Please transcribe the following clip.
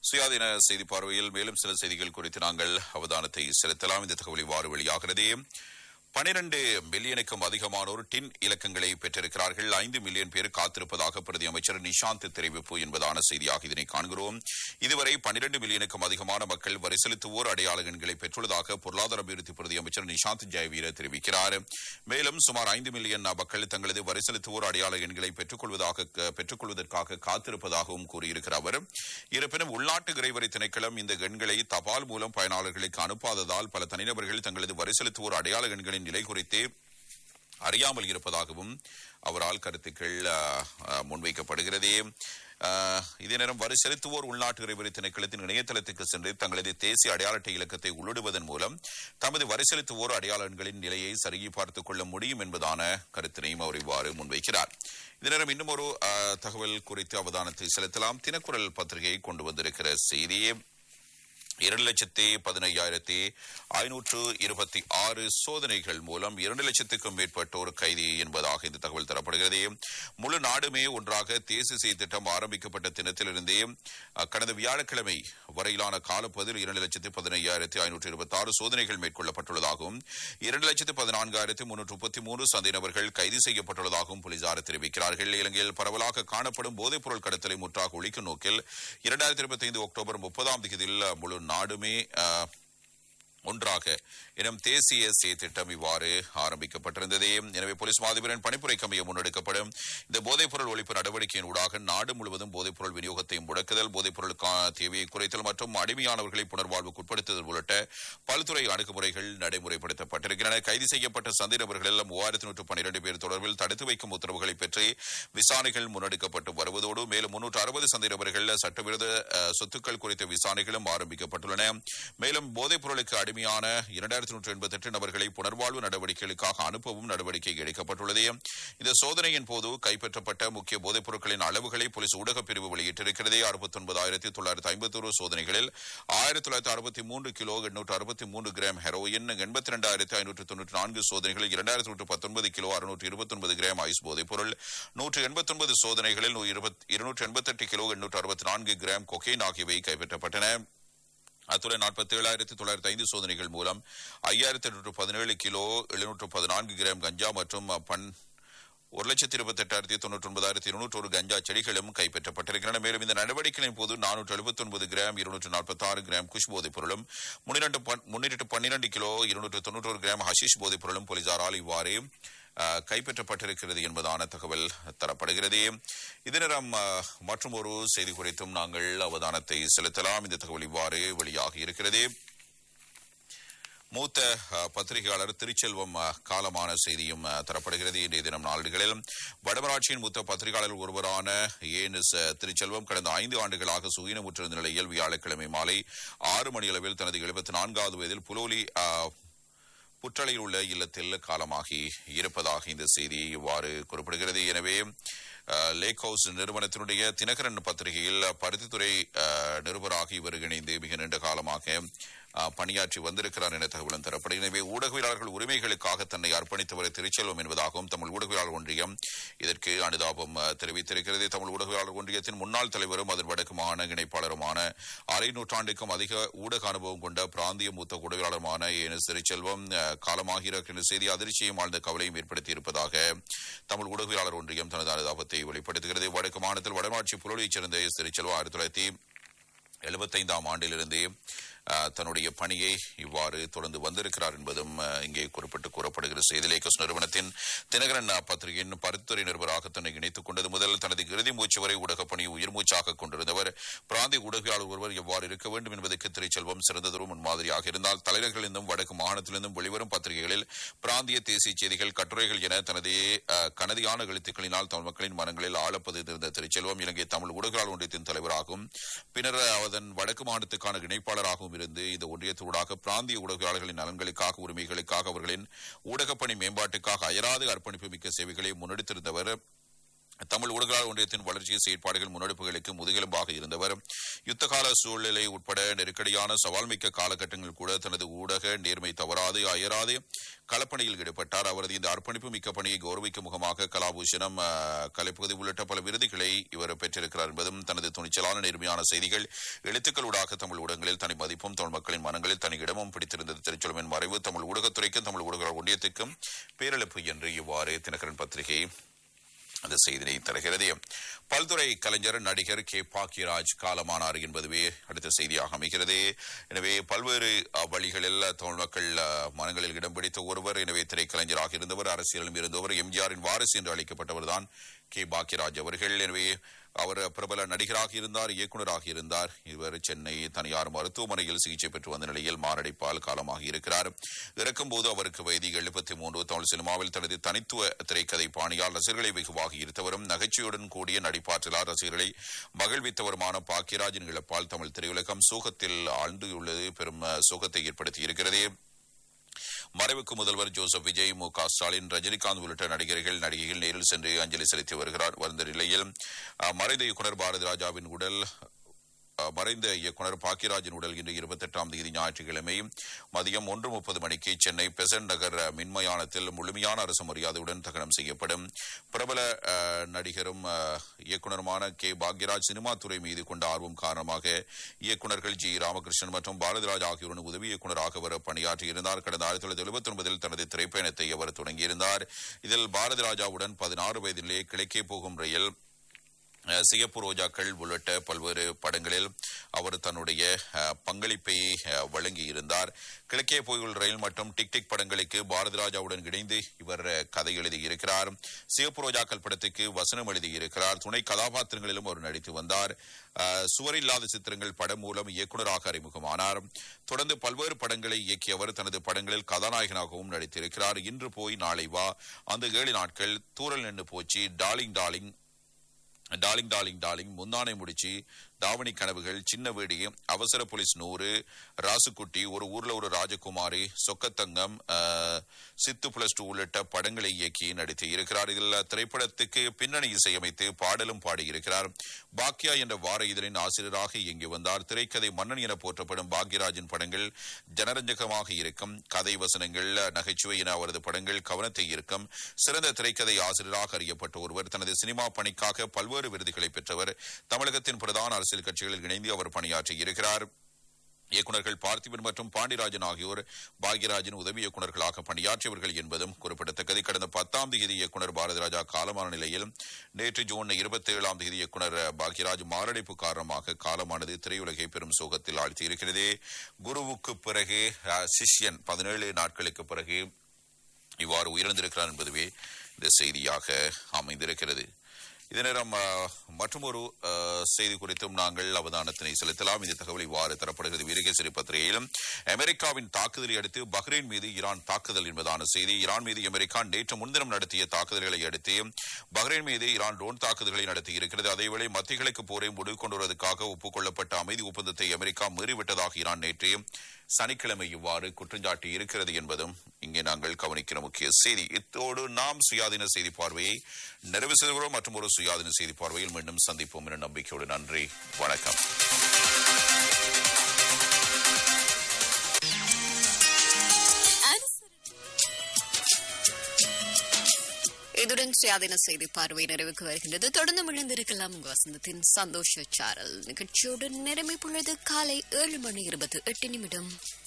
சுயாதீன செய்தி பார்வையில் மேலும் சில செய்திகள் குறித்து நாங்கள் அவதானத்தை செலுத்தலாம் இந்த தகவல் இவ்வாறு வெளியாகிறது பனிரண்டு மில்லியனுக்கும் அதிகமானோர் டின் இலக்கங்களை பெற்றிருக்கிறார்கள் ஐந்து மில்லியன் பேர் காத்திருப்பதாக பிரதி அமைச்சர் நிஷாந்த் தெரிவிப்பு என்பதான செய்தியாக இதனை காண்கிறோம் இதுவரை பனிரண்டு மில்லியனுக்கும் அதிகமான மக்கள் வரி செலுத்துவோர் அடையாள எண்களை பெற்றுள்ளதாக பொருளாதார அபிவிருத்தி பிரதி அமைச்சர் நிஷாந்த் ஜெயவீர தெரிவிக்கிறார் மேலும் சுமார் ஐந்து மில்லியன் மக்கள் தங்களது வரி செலுத்துவோர் அடையாள எண்களை பெற்றுக்கொள்வதாக பெற்றுக்கொள்வதற்காக காத்திருப்பதாகவும் கூறியிருக்கிறார் அவர் இருப்பினும் உள்நாட்டு இறைவரி திணைக்களம் இந்த எண்களை தபால் மூலம் பயனாளர்களுக்கு அனுப்பாததால் பல தனிநபர்கள் தங்களது வரி செலுத்துவோர் அடையாள எண்களின் நிலை குறித்து அறியாமல் இருப்பதாகவும் அவரால் கருத்துக்கள் அஹ், அஹ், முன்வைக்கப்படுகிறது அஹ், இதே நேரம் வரி செலுத்துவோர் உள்நாட்டு இறைவரி திணைக்களத்தின் இணையதளத்துக்கு சென்று தங்களது தேசிய அடையாள அட்டை இலக்கத்தை உள்ளிடுவதன் மூலம் தமது வரி செலுத்துவோர் அடையாள எண்களின் நிலையை சருகி பார்த்துக் கொள்ள முடியும் என்பதான கருத்தினையும் அவர் இவ்வாறு முன்வைக்கிறார் இதே நேரம் இன்னும் ஒரு அஹ், தகவல் குறித்து அவதானத்தை செலுத்தலாம் தினக்குரல் பத்திரிகை கொண்டு வந்திருக்கிற செய்தியே இரண்டு லட்சத்தி பதினையாயிரத்தி ஐநூற்று இருபத்தி ஆறு சோதனைகள் மூலம் இரண்டு லட்சத்துக்கும் மேற்பட்டோர் கைது என்பதாக இந்த தகவல் தரப்படுகிறது முழு நாடுமே ஒன்றாக தேசிய செய்தி திட்டம் ஆரம்பிக்கப்பட்ட தினத்திலிருந்தே அஹ், கடந்த வியாழக்கிழமை வரையிலான காலப்பகுதியில் இரண்டு லட்சத்தி பதினையாயிரத்தி ஐநூற்று இருபத்தி ஆறு சோதனைகள் மேற்கொள்ளப்பட்டுள்ளதாகவும் இரண்டு லட்சத்து பதினான்காயிரத்தி முன்னூற்று முப்பத்தி மூன்று சந்தை நபர்கள் கைது செய்யப்பட்டுள்ளதாகவும் போலீசார் தெரிவிக்கிறார்கள் இலங்கையில் பரவலாக காணப்படும் போதைப்பொருள் கடத்தலை முற்றாக ஒழிக்கும் நோக்கில் இரண்டாயிரத்தி இருபத்தி ஐந்து அக்டோபர் முப்பதாம் தேதியில் முழு நாடுமே அஹ், ஒன்றாக எனும் தேசிய சே திட்டம் இவ்வாறு ஆரம்பிக்கப்பட்டிருந்தது எனவே போலீஸ் மாதிபரின் பணிப்புரைக்கு அமைய முன்னெடுக்கப்படும் இந்த போதைப்பொருள் ஒழிப்பு நடவடிக்கையின் ஊடாக நாடு முழுவதும் போதைப்பொருள் விநியோகத்தை முடக்குதல் போதைப்பொருளுக்கான தேவையை குறைத்தல் மற்றும் அடிமையானவர்களை புனர்வாழ்வுக்கு உட்படுத்துதல் உள்ளிட்ட பல்துறை அணுகுமுறைகள் நடைமுறைப்படுத்தப்பட்டிருக்கின்றன கைது செய்யப்பட்ட சந்தை நபர்களில் மூவாயிரத்தி நூற்று பன்னிரண்டு பேர் தொடர்பில் தடுத்து வைக்கும் உத்தரவுகளை பெற்று விசாரணைகள் முன்னெடுக்கப்பட்டு வருவதோடு மேலும் முன்னூற்று அறுபது சந்தை நபர்கள் சட்டவிரோத அஹ், சொத்துக்கள் குறித்த விசாரணைகளும் ஆரம்பிக்கப்பட்டுள்ளன மேலும் போதைப் பொருளுக்கு அடிமையான இரண்டாயிரத்தி நூற்று எண்பத்தி எட்டு நபர்களை புனர்வாழ்வு நடவடிக்கைகளுக்காக அனுப்பவும் நடவடிக்கை எடுக்கப்பட்டுள்ளது இந்த சோதனையின் போது கைப்பற்றப்பட்ட முக்கிய போதைப் பொருட்களின் அளவுகளை போலீஸ் ஊடகப் பிரிவு வெளியிட்டிருக்கிறது அறுபத்தி ஒன்பதாயிரத்தி தொள்ளாயிரத்தி ஐம்பத்தி ஒரு சோதனைகளில் ஆயிரத்தி தொள்ளாயிரத்தி அறுபத்தி மூன்று கிலோ எண்ணூற்று அறுபத்தி மூன்று கிராம் ஹெரோயின் எண்பத்தி ரெண்டாயிரத்தி ஐநூற்று தொன்னூற்றி நான்கு சோதனைகளில் இரண்டாயிரத்தி நூற்று பத்தொன்பது கிலோ அறுநூற்று இருபத்தி ஒன்பது கிராம் ஐஸ் போதைப் பொருள் நூற்று எண்பத்தி ஒன்பது சோதனைகளில் இருநூற்று எண்பத்தி எட்டு கிலோ எண்ணூற்று அறுபத்தி நான்கு கிராம் கொக்கைன் ஆகியவை கைப்பற்றப்பட்டன அத்துடன் நாற்பத்தி ஏழாயிரத்தி தொள்ளாயிரத்தி ஐந்து சோதனைகள் மூலம் ஐயாயிரத்தி எண்ணூற்று பதினேழு கிலோ எழுநூற்று பதினான்கு கிராம் கஞ்சா மற்றும் பன் ஒரு லட்சத்தி இருபத்தி எட்டாயிரத்தி தொண்ணூற்றி ஒன்பதாயிரத்தி இருநூற்று ஒரு கஞ்சா செடிகளும் கைப்பற்றப்பட்டிருக்கின்றன மேலும் இந்த நடவடிக்கைகளின் போது நானூற்று எழுபத்தி ஒன்பது கிராம் இருநூற்று நாற்பத்தி ஆறு கிராம் குஷ் போதைப் பொருளும் முன்னிரண்டு முன்னிட்டு பன்னிரண்டு கிலோ இருநூற்று தொண்ணூற்றொரு கிராம் ஹஷிஷ் போதைப் பொருளும் போலீசாரால் இவ்வாறு அஹ், கைப்பற்றப்பட்டிருக்கிறது என்பதான தகவல் தரப்படுகிறது இதனிடம் மற்றும் ஒரு செய்தி குறித்தும் நாங்கள் அவதானத்தை செலுத்தலாம் இந்த தகவல் இவ்வாறு வெளியாகி இருக்கிறது மூத்த அஹ், பத்திரிகையாளர் திருச்செல்வம் அஹ், காலமான செய்தியும் அஹ், தரப்படுகிறது இன்றைய தினம் நாளிதழில் வடமராட்சியின் மூத்த பத்திரிகையாளர் ஒருவரான ஏன் எஸ் திருச்செல்வம் கடந்த ஐந்து ஆண்டுகளாக சுயினமுற்றிருந்த நிலையில் வியாழக்கிழமை மாலை ஆறு மணி அளவில் தனது எழுபத்தி நான்காவது வயதில் புலோலி அஹ், புற்றளையில் உள்ள இல்லத்தில் காலமாகி இருப்பதாக இந்த செய்தி இவ்வாறு குறிப்பிடுகிறது எனவே அஹ், லேக் ஹவுஸ் நிறுவனத்தினுடைய தினகரன் பத்திரிகையில் பருத்தித்துறை அஹ், நிருபராக இவர் இணைந்து மிக நீண்ட காலமாக அஹ், பணியாற்றி வந்திருக்கிறார் என தகவலும் தரப்படுகிறது எனவே ஊடகவியலாளர்கள் உரிமைகளுக்காக தன்னை அர்ப்பணித்தவர் திருச்செல்வம் என்பதாகவும் தமிழ் ஊடகவியலாளர் ஒன்றியம் இதற்கு அனுதாபம் அஹ், தெரிவித்திருக்கிறது தமிழ் ஊடகவியலாளர் ஒன்றியத்தின் முன்னாள் தலைவரும் அதன் வடக்கு மாகாண இணைப்பாளருமான அரை நூற்றாண்டுக்கும் அதிக ஊடக அனுபவம் கொண்ட பிராந்திய மூத்த ஊடகவியலாளருமான என் எஸ் திருச்செல்வம் அஹ், காலமாகிறார் என்ற செய்தி அதிர்ச்சியும் ஆழ்ந்த கவலையும் ஏற்படுத்தியிருப்பதாக தமிழ் ஊடகவியலாளர் ஒன்றியம் தனது அனுதாபத்தை வெளிப்படுத்துகிறது வடக்கு மாநிலத்தில் வடமாட்சி புலொலியைச் சேர்ந்த எஸ் திருச்செல்வம் ஆயிரத்தி தொள்ளாயிரத்தி எழுபத்தைந்தாம் ஆண்டிலிருந்து அஹ், தன்னுடைய பணியை இவ்வாறு தொடர்ந்து வந்திருக்கிறார் என்பதும் அஹ், இங்கே குறிப்பிட்டு கூறப்படுகிற செய்தி லேக்கஸ் நிறுவனத்தின் தினகரன் அஹ், பத்திரிகையின் பரிந்துரை நிருபராக தன்னை இணைத்துக் கொண்டது முதல் தனது இறுதி மூச்சு வரை ஊடகப் பணியை உயிர் மூச்சாக கொண்டிருந்தவர் பிராந்திய ஊடகவியலாளர் ஒருவர் எவ்வாறு இருக்க வேண்டும் என்பதற்கு திருச்செல்வம் சிறந்ததொரு முன்மாதிரியாக இருந்தால் தலைநகரிலிருந்தும் வடக்கு மாகாணத்திலிருந்தும் வெளிவரும் பத்திரிகைகளில் பிராந்திய தேசிய செய்திகள் கட்டுரைகள் என தனது அஹ், கனதியான எழுத்துக்களினால் தமிழ் மக்களின் மனங்களில் ஆழப்பதிர்ந்த திருச்செல்வம் இலங்கை தமிழ் ஊடகவியலாளர் ஒன்றியத்தின் தலைவராகவும் பின்னர் அதன் வடக்கு மாநிலத்துக்கான இணைப்பாளராகவும் இருந்து இந்த ஒன்றியத்தூடாக பிராந்திய ஊடகவியலாளர்களின் நலன்களுக்காக உரிமைகளுக்காக அவர்களின் ஊடகப் பணி மேம்பாட்டுக்காக அயராது அர்ப்பணிப்பு மிக்க சேவைகளை முன்னெடுத்திருந்தவர் தமிழ் ஊடகங்கள் ஒன்றியத்தின் வளர்ச்சி செயற்பாடுகள் முன்னெடுப்புகளுக்கு முதுகெலும்பாக இருந்தவர் யுத்தகால சூழ்நிலை உட்பட நெருக்கடியான சவால்மிக்க காலகட்டங்கள் கூட தனது ஊடக நேர்மை தவறாது அயராது களப்பணியில் ஈடுபட்டார் அவரது இந்த அர்ப்பணிப்பு மிக்க பணியை கௌரவிக்கும் முகமாக கலாபூஷணம் அஹ், கலைப்பகுதி உள்ளிட்ட பல விருதுகளை இவர் பெற்றிருக்கிறார் என்பதும் தனது துணிச்சலான நேர்மையான செய்திகள் எழுத்துக்களூடாக தமிழ் ஊடகங்களில் தனி மதிப்பும் தமிழ் மக்களின் மனங்களில் தனி இடமும் பிடித்திருந்தது திருச்சொலமின் மறைவு தமிழ் ஊடகத்துறைக்கும் தமிழ் ஊடக ஒன்றியத்துக்கும் பேரிழப்பு என்று இவ்வாறு தினகரன் பத்திரிகை அந்த செய்தியை தருகிறது பல்துறை கலைஞர் நடிகர் கே பாக்கியராஜ் காலமானார் என்பதுவே அடுத்த செய்தியாக அமைகிறது எனவே பல்வேறு அஹ், வழிகளில் தமிழ் மக்கள் அஹ், மனங்களில் இடம் பிடித்த ஒருவர் எனவே திரைக்கலைஞராக இருந்தவர் அரசியலிலும் இருந்தவர் எம்ஜிஆரின் வாரிசு என்று அழைக்கப்பட்டவர் தான் கே பாக்கியராஜ் அவர்கள் எனவே அவர் பிரபல நடிகராக இருந்தார் இயக்குநராக இருந்தார் இவர் சென்னை தனியார் மருத்துவமனையில் சிகிச்சை பெற்று வந்த நிலையில் மாரடைப்பால் காலமாக இருக்கிறார் இறக்கும்போது அவருக்கு வயது எழுபத்தி மூன்று தமிழ் சினிமாவில் தனது தனித்துவ திரைக்கதை பாணியால் ரசிகர்களை வெகுவாக ஈர்த்தவரும் நகைச்சுவையுடன் கூடிய நடிப்பாற்றலால் ரசிகர்களை மகிழ்வித்தவருமான பாக்கியராஜின் இழப்பால் தமிழ் திரையுலகம் சோகத்தில் ஆழ்ந்துள்ளது பெரும் அஹ், சோகத்தை ஏற்படுத்தி இருக்கிறது மறைவுக்கு முதல்வர் ஜோசப் விஜய் மு க ஸ்டாலின் ரஜினிகாந்த் உள்ளிட்ட நடிகர்கள் நடிகைகள் நேரில் சென்று அஞ்சலி செலுத்தி வருகிறார் வந்த நிலையில் அஹ், மறைந்த இயக்குனர் பாரதி ராஜாவின் உடல் அஹ், மறைந்த இயக்குனர் பாக்கியராஜின் உடல் இன்று இருபத்தெட்டாம் தேதி ஞாயிற்றுக்கிழமை மதியம் ஒன்று முப்பது மணிக்கு சென்னை பெசன்ட் நகர் மின்மயானத்தில் முழுமையான அரசு மரியாதையுடன் தகனம் செய்யப்படும் பிரபல அஹ், நடிகரும் அஹ், இயக்குனருமான கே பாக்யராஜ் சினிமா துறை மீது கொண்ட ஆர்வம் காரணமாக இயக்குனர்கள் ஜி ராமகிருஷ்ணன் மற்றும் பாரதிராஜ் ஆகியோருடன் உதவி இயக்குனராக அவர் பணியாற்றியிருந்தார் கடந்த ஆயிரத்தி தொள்ளாயிரத்தி எழுபத்தி ஒன்பதில் தனது திரைப்பயணத்தை அவர் தொடங்கியிருந்தார் இதில் பாரதிராஜாவுடன் பதினாறு வயதிலே கிழக்கே போகும் ரயில் அஹ், சிகப்பு ரோஜாக்கள் உள்ளிட்ட பல்வேறு படங்களில் அவர் தன்னுடைய அஹ், பங்களிப்பை அஹ், வழங்கியிருந்தார் கிழக்கே போயுள் ரயில் மற்றும் டிக் டிக் படங்களுக்கு பாரதிராஜாவுடன் இணைந்து இவர் அஹ், கதை எழுதியிருக்கிறார் சிகப்பு ரோஜாக்கள் படத்துக்கு வசனம் எழுதியிருக்கிறார் துணை கதாபாத்திரங்களிலும் அவர் நடித்து வந்தார் அஹ், சுவரில்லாத சித்திரங்கள் படம் மூலம் இயக்குநராக அறிமுகமானார் தொடர்ந்து பல்வேறு படங்களை இயக்கியவர் தனது படங்களில் கதாநாயகனாகவும் நடித்திருக்கிறார் இன்று போய் நாளை வா அந்த ஏழு நாட்கள் தூரல் நின்று போச்சு darling darling darling darling darling முந்தானை முடிச்சு தாவணி கனவுகள் சின்ன வேடி அவசர போலீஸ் நூறு ராசுக்குட்டி ஒரு ஊர்ல ஒரு ராஜகுமாரி சொக்கத்தங்கம் அஹ், சித்து பிளஸ் டூ உள்ளிட்ட படங்களை இயக்கி நடித்து இருக்கிறார் இதில் திரைப்படத்துக்கு பின்னணி இசையமைத்து பாடலும் பாடியிருக்கிறார் பாக்யா என்ற வார இதழின் ஆசிரியராக இயங்கி வந்தார் திரைக்கதை மன்னன் என போற்றப்படும் பாக்யராஜின் படங்கள் ஜனரஞ்சகமாக இருக்கும் கதை வசனங்கள் நகைச்சுவை என அவரது படங்கள் கவனத்தை ஈர்க்கும் சிறந்த திரைக்கதை ஆசிரியராக அறியப்பட்ட ஒருவர் தனது சினிமா பணிக்காக பல்வேறு விருதுகளை பெற்றவர் தமிழகத்தின் பிரதான அரசியல் கட்சிகளில் இணைந்து அவர் பணியாற்றி இருக்கிறார் இயக்குநர்கள் பார்த்திபன் மற்றும் பாண்டிராஜன் ஆகியோர் பாக்யராஜின் உதவி இயக்குநர்களாக பணியாற்றியவர்கள் என்பதும் குறிப்பிடத்தக்கது கடந்த பத்தாம் தேதி இயக்குனர் பாரதிராஜா காலமான நிலையில் நேற்று ஜூன் இருபத்தி ஏழாம் தேதி இயக்குனர் பாக்யராஜ் மாரடைப்பு காரணமாக காலமானது திரையுலகை பெரும் சோகத்தில் ஆழ்த்தியிருக்கிறது குருவுக்கு பிறகு அஹ், சிஷ்யன் பதினேழு நாட்களுக்கு பிறகு இவ்வாறு உயிரிழந்திருக்கிறார் என்பதுவே இந்த செய்தியாக அமைந்திருக்கிறது இதே நேரம் மற்றொரு செய்தி குறித்தும் நாங்கள் அவதானத்தினை செலுத்தலாம் இந்த தகவல் இவ்வாறு தரப்படுகிறது வீரகேசரி பத்திரிகையிலும் அமெரிக்காவின் தாக்குதலை அடுத்து பஹ்ரைன் மீது ஈரான் தாக்குதல் என்பதான செய்தி ஈரான் மீது அமெரிக்கா நேற்று முன்தினம் நடத்திய தாக்குதல்களை அடுத்து பஹ்ரைன் மீது ஈரான் ட்ரோன் தாக்குதல்களை நடத்தி இருக்கிறது அதேவேளை மத்திய கிழக்கு போரை முடிவு கொண்டு வருவதற்காக ஒப்புக்கொள்ளப்பட்ட அமைதி ஒப்பந்தத்தை அமெரிக்கா மீறிவிட்டதாக ஈரான் நேற்று சனிக்கிழமை இவ்வாறு குற்றஞ்சாட்டி இருக்கிறது என்பதும் இங்கே நாங்கள் கவனிக்கிற முக்கிய செய்தி இத்தோடு நாம் சுயாதீன செய்தி பார்வையை நிறைவு செய்கிறோம் மற்றும் ஒரு சுயாதீன செய்தி பார்வையில் மீண்டும் சந்திப்போம் என நம்பிக்கையோடு நன்றி வணக்கம் இதுடன் சுயாதீன செய்தி பார்வை நிறைவுக்கு வருகின்றது தொடர்ந்து விழுந்திருக்கலாம் உங்க வசந்தத்தின் சந்தோஷ சாரல் நிகழ்ச்சியோடு நிலைமை பொழுது காலை ஏழு மணி இருபது எட்டு நிமிடம்